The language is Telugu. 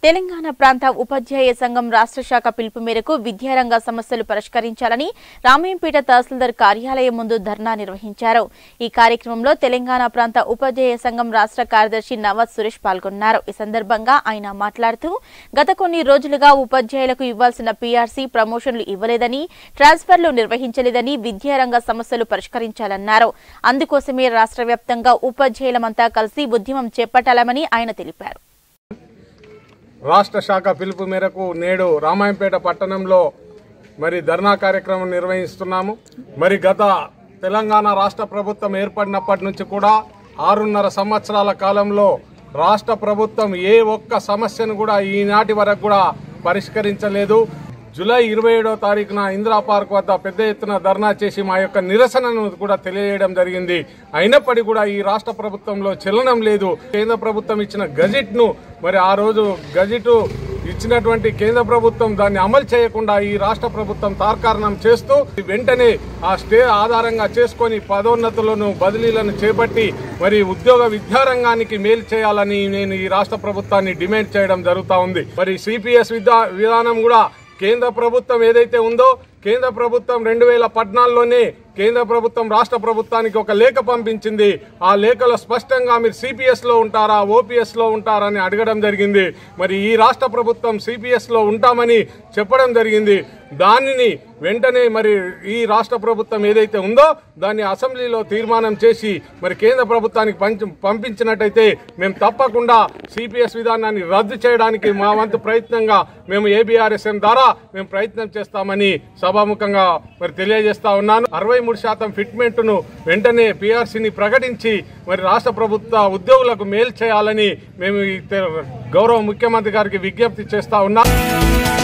తెలంగాణ ప్రాంత ఉపాధ్యాయ సంఘం రాష్ట్ర శాఖ పిలుపు మేరకు విద్యారంగ సమస్యలు పరిష్కరించాలని రామయ్యంపేట తహసీల్దార్ కార్యాలయం ముందు ధర్నా నిర్వహించారు ఈ కార్యక్రమంలో తెలంగాణ ప్రాంత ఉపాధ్యాయ సంఘం రాష్ట్ర కార్యదర్శి నవాజ్ సురేష్ పాల్గొన్నారు ఈ సందర్భంగా ఆయన మాట్లాడుతూ గత కొన్ని రోజులుగా ఉపాధ్యాయులకు ఇవ్వాల్సిన పీఆర్సీ ప్రమోషన్లు ఇవ్వలేదని ట్రాన్స్ఫర్లు నిర్వహించలేదని విద్యారంగ సమస్యలు పరిష్కరించాలన్నారు అందుకోసమే రాష్ట్ర వ్యాప్తంగా ఉపాధ్యాయులమంతా కలిసి ఉద్యమం చేపట్టాలమని ఆయన తెలిపారు రాష్ట్ర శాఖ పిలుపు మేరకు నేడు రామాయంపేట పట్టణంలో మరి ధర్నా కార్యక్రమం నిర్వహిస్తున్నాము మరి గత తెలంగాణ రాష్ట్ర ప్రభుత్వం ఏర్పడినప్పటి నుంచి కూడా ఆరున్నర సంవత్సరాల కాలంలో రాష్ట్ర ప్రభుత్వం ఏ ఒక్క సమస్యను కూడా ఈనాటి వరకు కూడా పరిష్కరించలేదు జూలై ఇరవై ఏడో తారీఖున ఇందిరా పార్క్ వద్ద పెద్ద ఎత్తున ధర్నా చేసి మా యొక్క నిరసనను కూడా తెలియజేయడం జరిగింది అయినప్పటికీ కూడా ఈ రాష్ట్ర ప్రభుత్వంలో చలనం లేదు కేంద్ర ప్రభుత్వం ఇచ్చిన గజెట్ ను మరి ఆ రోజు గజెట్ ఇచ్చినటువంటి కేంద్ర ప్రభుత్వం దాన్ని అమలు చేయకుండా ఈ రాష్ట్ర ప్రభుత్వం తార్కారణం చేస్తూ వెంటనే ఆ స్టే ఆధారంగా చేసుకొని పదోన్నతులను బదిలీలను చేపట్టి మరి ఉద్యోగ విద్యారంగానికి మేలు చేయాలని నేను ఈ రాష్ట్ర ప్రభుత్వాన్ని డిమాండ్ చేయడం జరుగుతా ఉంది మరి సిపిఎస్ విధా విధానం కూడా కేంద్ర ప్రభుత్వం ఏదైతే ఉందో కేంద్ర ప్రభుత్వం రెండు వేల పద్నాలుగులోనే కేంద్ర ప్రభుత్వం రాష్ట్ర ప్రభుత్వానికి ఒక లేఖ పంపించింది ఆ లేఖలో స్పష్టంగా మీరు సిపిఎస్ లో ఉంటారా ఓపీఎస్ లో ఉంటారా అని అడగడం జరిగింది మరి ఈ రాష్ట్ర ప్రభుత్వం సిపిఎస్ లో ఉంటామని చెప్పడం జరిగింది దానిని వెంటనే మరి ఈ రాష్ట్ర ప్రభుత్వం ఏదైతే ఉందో దాన్ని అసెంబ్లీలో తీర్మానం చేసి మరి కేంద్ర ప్రభుత్వానికి పంచ పంపించినట్టయితే మేము తప్పకుండా సిపిఎస్ విధానాన్ని రద్దు చేయడానికి మా వంతు ప్రయత్నంగా మేము ఏబిఆర్ఎస్ఎం ద్వారా మేము ప్రయత్నం చేస్తామని సభాముఖంగా మరి తెలియజేస్తా ఉన్నాను అరవై మూడు శాతం ఫిట్మెంట్ ను వెంటనే పిఆర్సీని ప్రకటించి మరి రాష్ట్ర ప్రభుత్వ ఉద్యోగులకు మేలు చేయాలని మేము ఈ తె- గౌరవ ముఖ్యమంత్రి గారికి విజ్ఞప్తి చేస్తా ఉన్నాం